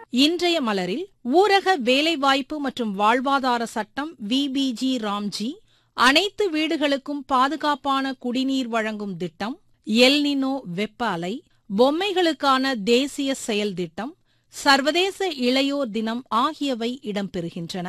இன்றைய மலரில் ஊரக வேலைவாய்ப்பு மற்றும் வாழ்வாதார சட்டம் விபிஜி ராம்ஜி அனைத்து வீடுகளுக்கும் பாதுகாப்பான குடிநீர் வழங்கும் திட்டம் எல்னினோ வெப்ப அலை பொம்மைகளுக்கான தேசிய செயல் திட்டம் சர்வதேச இளையோர் தினம் ஆகியவை இடம்பெறுகின்றன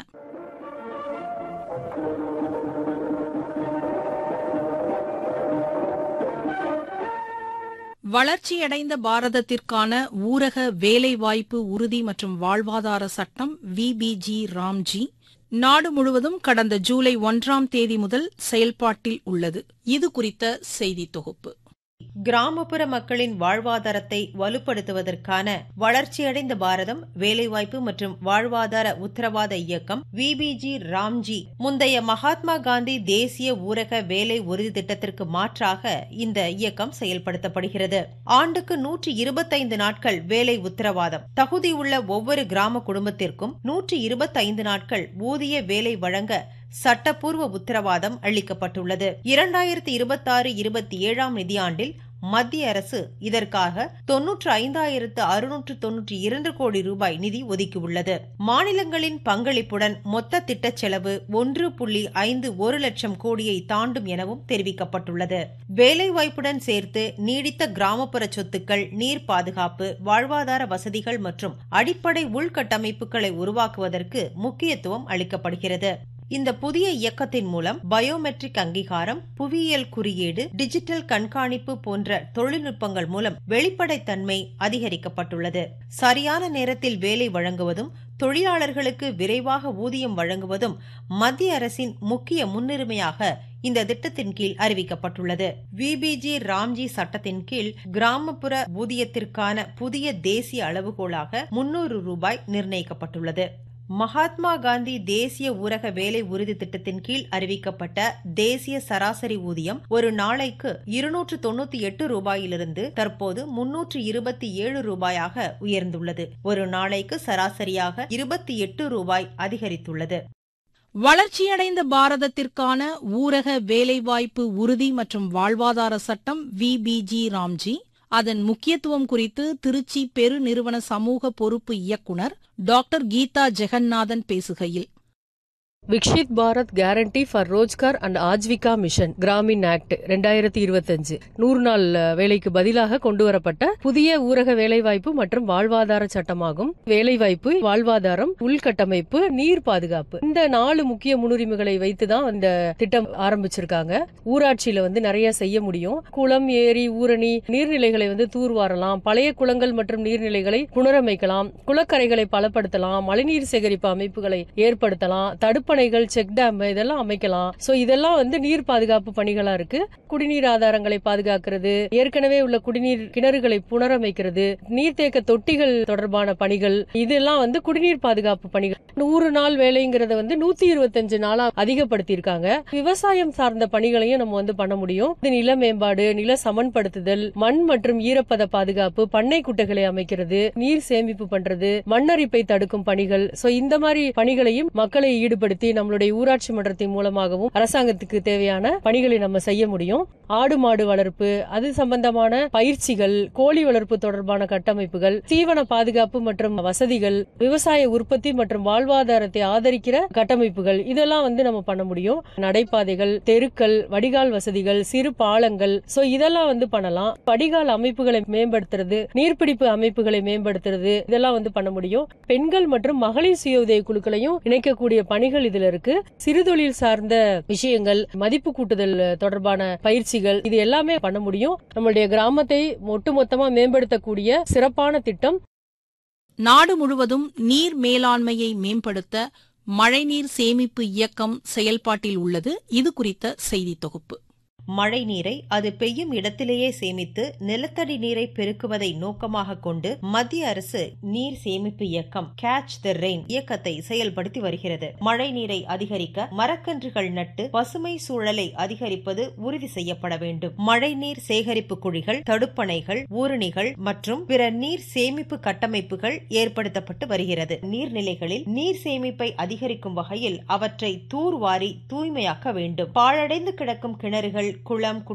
வளர்ச்சியடைந்த பாரதத்திற்கான ஊரக வேலைவாய்ப்பு உறுதி மற்றும் வாழ்வாதார சட்டம் விபிஜி ராம்ஜி நாடு முழுவதும் கடந்த ஜூலை ஒன்றாம் தேதி முதல் செயல்பாட்டில் உள்ளது இது குறித்த செய்தி தொகுப்பு கிராமப்புற மக்களின் வாழ்வாதாரத்தை வலுப்படுத்துவதற்கான வளர்ச்சியடைந்த பாரதம் வேலைவாய்ப்பு மற்றும் வாழ்வாதார உத்தரவாத இயக்கம் விபிஜி ராம்ஜி முந்தைய மகாத்மா காந்தி தேசிய ஊரக வேலை உறுதி திட்டத்திற்கு மாற்றாக இந்த இயக்கம் செயல்படுத்தப்படுகிறது ஆண்டுக்கு நூற்றி இருபத்தைந்து நாட்கள் வேலை உத்தரவாதம் தகுதியுள்ள ஒவ்வொரு கிராம குடும்பத்திற்கும் நூற்றி இருபத்தைந்து நாட்கள் ஊதிய வேலை வழங்க சட்டப்பூர்வ உத்தரவாதம் அளிக்கப்பட்டுள்ளது இரண்டாயிரத்தி இருபத்தாறு இருபத்தி ஏழாம் நிதியாண்டில் மத்திய அரசு இதற்காக தொன்னூற்று ஐந்தாயிரத்து அறுநூற்று தொன்னூற்றி இரண்டு கோடி ரூபாய் நிதி ஒதுக்கியுள்ளது மாநிலங்களின் பங்களிப்புடன் மொத்த திட்ட செலவு ஒன்று புள்ளி ஐந்து ஒரு லட்சம் கோடியை தாண்டும் எனவும் தெரிவிக்கப்பட்டுள்ளது வேலைவாய்ப்புடன் சேர்த்து நீடித்த கிராமப்புற சொத்துக்கள் நீர் பாதுகாப்பு வாழ்வாதார வசதிகள் மற்றும் அடிப்படை உள்கட்டமைப்புகளை உருவாக்குவதற்கு முக்கியத்துவம் அளிக்கப்படுகிறது இந்த புதிய இயக்கத்தின் மூலம் பயோமெட்ரிக் அங்கீகாரம் புவியியல் குறியீடு டிஜிட்டல் கண்காணிப்பு போன்ற தொழில்நுட்பங்கள் மூலம் வெளிப்படைத்தன்மை அதிகரிக்கப்பட்டுள்ளது சரியான நேரத்தில் வேலை வழங்குவதும் தொழிலாளர்களுக்கு விரைவாக ஊதியம் வழங்குவதும் மத்திய அரசின் முக்கிய முன்னுரிமையாக இந்த திட்டத்தின் கீழ் அறிவிக்கப்பட்டுள்ளது விபிஜி ராம்ஜி சட்டத்தின் கீழ் கிராமப்புற ஊதியத்திற்கான புதிய தேசிய அளவுகோலாக முன்னூறு ரூபாய் நிர்ணயிக்கப்பட்டுள்ளது மகாத்மா காந்தி தேசிய ஊரக வேலை உறுதி திட்டத்தின் கீழ் அறிவிக்கப்பட்ட தேசிய சராசரி ஊதியம் ஒரு நாளைக்கு இருநூற்று தொண்ணூத்தி எட்டு ரூபாயிலிருந்து தற்போது முன்னூற்று இருபத்தி ஏழு ரூபாயாக உயர்ந்துள்ளது ஒரு நாளைக்கு சராசரியாக இருபத்தி எட்டு ரூபாய் அதிகரித்துள்ளது வளர்ச்சியடைந்த பாரதத்திற்கான ஊரக வேலைவாய்ப்பு உறுதி மற்றும் வாழ்வாதார சட்டம் விபிஜி ராம்ஜி அதன் முக்கியத்துவம் குறித்து திருச்சி பெருநிறுவன சமூக பொறுப்பு இயக்குநர் டாக்டர் கீதா ஜெகநாதன் பேசுகையில் Viksit Bharat guarantee for Rozgar and Ajeevika mission Gramin act ரெண்டாயிரத்தி இருபத்தஞ்சு நூறு நாள் வேலைக்கு பதிலாக கொண்டு வரப்பட்ட புதிய ஊரக வேலைவாய்ப்பு மற்றும் வாழ்வாதார சட்டமாகும் வேலைவாய்ப்பு வாழ்வாதாரம் உள்கட்டமைப்பு நீர் பாதுகாப்பு இந்த நாலு முக்கிய முன்னுரிமைகளை வைத்துதான் இந்த திட்டம் ஆரம்பிச்சிருக்காங்க ஊராட்சியில வந்து நிறைய செய்ய முடியும் குளம் ஏரி ஊரணி நீர்நிலைகளை வந்து தூர்வாரலாம் பழைய குளங்கள் மற்றும் நீர்நிலைகளை புனரமைக்கலாம் குளக்கரைகளை பலப்படுத்தலாம் மழைநீர் சேகரிப்பு அமைப்புகளை ஏற்படுத்தலாம் தடுப்ப தடுப்பணைகள் செக் டேம் இதெல்லாம் அமைக்கலாம் சோ இதெல்லாம் வந்து நீர் பாதுகாப்பு பணிகளா இருக்கு குடிநீர் ஆதாரங்களை பாதுகாக்கிறது ஏற்கனவே உள்ள குடிநீர் கிணறுகளை புனரமைக்கிறது நீர்த்தேக்க தொட்டிகள் தொடர்பான பணிகள் இதெல்லாம் வந்து குடிநீர் பாதுகாப்பு பணிகள் நூறு நாள் வேலைங்கிறத வந்து நூத்தி இருபத்தஞ்சு நாளா அதிகப்படுத்தியிருக்காங்க விவசாயம் சார்ந்த பணிகளையும் நம்ம வந்து பண்ண முடியும் நில மேம்பாடு நில சமன்படுத்துதல் மண் மற்றும் ஈரப்பத பாதுகாப்பு பண்ணை குட்டைகளை அமைக்கிறது நீர் சேமிப்பு பண்றது மண்ணரிப்பை தடுக்கும் பணிகள் சோ இந்த மாதிரி பணிகளையும் மக்களை ஈடுபடுத்தி நம்மளுடைய ஊராட்சி மன்றத்தின் மூலமாகவும் அரசாங்கத்துக்கு தேவையான பணிகளை நம்ம செய்ய முடியும் ஆடு மாடு வளர்ப்பு அது சம்பந்தமான பயிற்சிகள் கோழி வளர்ப்பு தொடர்பான கட்டமைப்புகள் தீவன பாதுகாப்பு மற்றும் வசதிகள் விவசாய உற்பத்தி மற்றும் வாழ்வாதாரத்தை ஆதரிக்கிற கட்டமைப்புகள் இதெல்லாம் வந்து நம்ம பண்ண முடியும் நடைபாதைகள் தெருக்கள் வடிகால் வசதிகள் சிறு பாலங்கள் சோ இதெல்லாம் வந்து பண்ணலாம் வடிகால் அமைப்புகளை மேம்படுத்துறது நீர்பிடிப்பு அமைப்புகளை மேம்படுத்துறது இதெல்லாம் வந்து பண்ண முடியும் பெண்கள் மற்றும் மகளிர் சுய உதவி குழுக்களையும் இணைக்கக்கூடிய பணிகள் இதுல இருக்கு சிறுதொழில் சார்ந்த விஷயங்கள் மதிப்பு கூட்டுதல் தொடர்பான பயிற்சிகள் இது எல்லாமே பண்ண முடியும் நம்மளுடைய கிராமத்தை ஒட்டுமொத்தமா மேம்படுத்தக்கூடிய சிறப்பான திட்டம் நாடு முழுவதும் நீர் மேலாண்மையை மேம்படுத்த மழைநீர் சேமிப்பு இயக்கம் செயல்பாட்டில் உள்ளது இது குறித்த செய்தி தொகுப்பு மழை நீரை அது பெய்யும் இடத்திலேயே சேமித்து நிலத்தடி நீரை பெருக்குவதை நோக்கமாக கொண்டு மத்திய அரசு நீர் சேமிப்பு இயக்கம் கேட்ச் த ரெயின் இயக்கத்தை செயல்படுத்தி வருகிறது மழை நீரை அதிகரிக்க மரக்கன்றுகள் நட்டு பசுமை சூழலை அதிகரிப்பது உறுதி செய்யப்பட வேண்டும் மழை நீர் சேகரிப்பு குழிகள் தடுப்பணைகள் ஊரணிகள் மற்றும் பிற நீர் சேமிப்பு கட்டமைப்புகள் ஏற்படுத்தப்பட்டு வருகிறது நீர்நிலைகளில் நீர் சேமிப்பை அதிகரிக்கும் வகையில் அவற்றை தூர்வாரி தூய்மையாக்க வேண்டும் பாழடைந்து கிடக்கும் கிணறுகள் குளம்